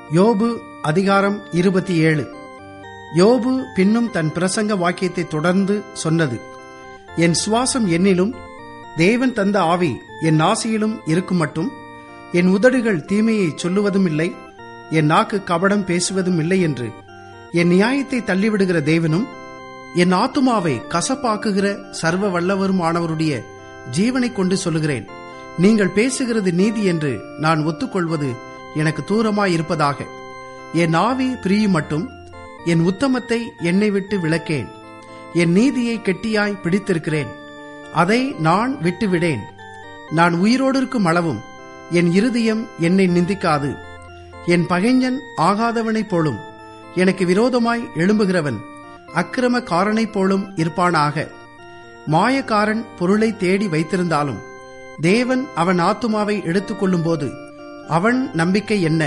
யோபு அதிகாரம் இருபத்தி ஏழு யோபு பின்னும் தன் பிரசங்க வாக்கியத்தை தொடர்ந்து சொன்னது என் சுவாசம் என்னிலும் தேவன் தந்த ஆவி என் நாசியிலும் இருக்கும் மட்டும் என் உதடுகள் தீமையை சொல்லுவதும் இல்லை என் நாக்கு கபடம் பேசுவதும் இல்லை என்று என் நியாயத்தை தள்ளிவிடுகிற தேவனும் என் ஆத்துமாவை கசப்பாக்குகிற சர்வ வல்லவருமானவருடைய ஜீவனை கொண்டு சொல்லுகிறேன் நீங்கள் பேசுகிறது நீதி என்று நான் ஒத்துக்கொள்வது எனக்கு தூரமாயிருப்பதாக என் ஆவி பிரியும் மட்டும் என் உத்தமத்தை என்னை விட்டு விளக்கேன் என் நீதியை கெட்டியாய் பிடித்திருக்கிறேன் அதை நான் விட்டுவிடேன் நான் உயிரோடு இருக்கும் அளவும் என் இருதயம் என்னை நிந்திக்காது என் பகைஞன் ஆகாதவனைப் போலும் எனக்கு விரோதமாய் எழும்புகிறவன் அக்கிரமக்காரனைப் போலும் இருப்பானாக மாயக்காரன் பொருளை தேடி வைத்திருந்தாலும் தேவன் அவன் ஆத்துமாவை எடுத்துக்கொள்ளும் போது அவன் நம்பிக்கை என்ன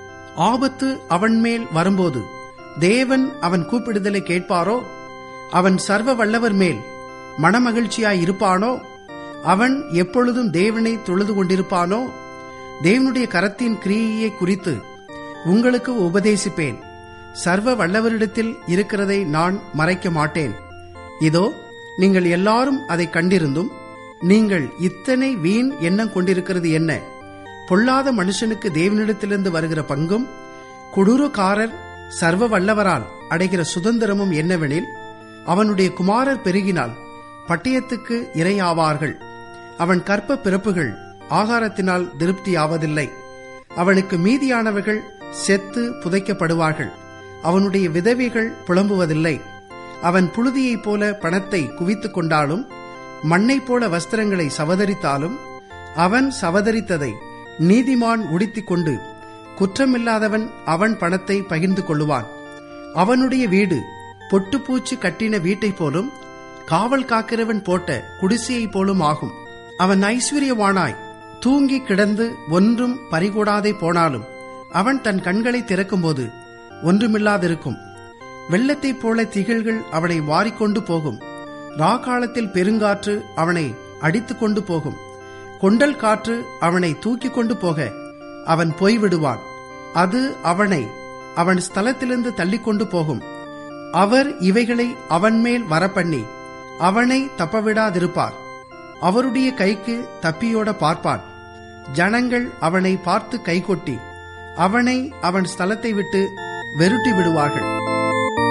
ஆபத்து அவன் மேல் வரும்போது தேவன் அவன் கூப்பிடுதலை கேட்பாரோ அவன் சர்வ வல்லவர் மேல் மனமகிழ்ச்சியாய் இருப்பானோ அவன் எப்பொழுதும் தேவனை தொழுது கொண்டிருப்பானோ தேவனுடைய கரத்தின் கிரியையை குறித்து உங்களுக்கு உபதேசிப்பேன் சர்வ வல்லவரிடத்தில் இருக்கிறதை நான் மறைக்க மாட்டேன் இதோ நீங்கள் எல்லாரும் அதை கண்டிருந்தும் நீங்கள் இத்தனை வீண் எண்ணம் கொண்டிருக்கிறது என்ன பொல்லாத மனுஷனுக்கு தேவனிடத்திலிருந்து வருகிற பங்கும் கொடூரக்காரர் சர்வ வல்லவரால் அடைகிற சுதந்திரமும் என்னவெனில் அவனுடைய குமாரர் பெருகினால் பட்டயத்துக்கு இரையாவார்கள் அவன் கற்ப பிறப்புகள் ஆகாரத்தினால் திருப்தியாவதில்லை அவனுக்கு மீதியானவர்கள் செத்து புதைக்கப்படுவார்கள் அவனுடைய விதவைகள் புலம்புவதில்லை அவன் புழுதியைப் போல பணத்தை குவித்துக் கொண்டாலும் மண்ணைப் போல வஸ்திரங்களை சவதரித்தாலும் அவன் சவதரித்ததை நீதிமான் உடுத்திக் கொண்டு குற்றமில்லாதவன் அவன் பணத்தை பகிர்ந்து கொள்ளுவான் அவனுடைய வீடு பொட்டுப்பூச்சி கட்டின வீட்டைப் போலும் காவல் காக்கிறவன் போட்ட குடிசையைப் போலும் ஆகும் அவன் ஐஸ்வர்யவானாய் தூங்கி கிடந்து ஒன்றும் பறிகூடாதே போனாலும் அவன் தன் கண்களை திறக்கும்போது ஒன்றுமில்லாதிருக்கும் வெள்ளத்தைப் போல திகழ்கள் அவனை வாரிக்கொண்டு போகும் ராக்காலத்தில் பெருங்காற்று அவனை அடித்துக் கொண்டு போகும் கொண்டல் காற்று அவனை தூக்கிக் கொண்டு போக அவன் போய்விடுவான் அது அவனை அவன் ஸ்தலத்திலிருந்து தள்ளிக்கொண்டு போகும் அவர் இவைகளை அவன் மேல் வரப்பண்ணி அவனை தப்பவிடாதிருப்பார் அவருடைய கைக்கு தப்பியோட பார்ப்பான் ஜனங்கள் அவனை பார்த்து கைகொட்டி அவனை அவன் ஸ்தலத்தை விட்டு வெருட்டி விடுவார்கள்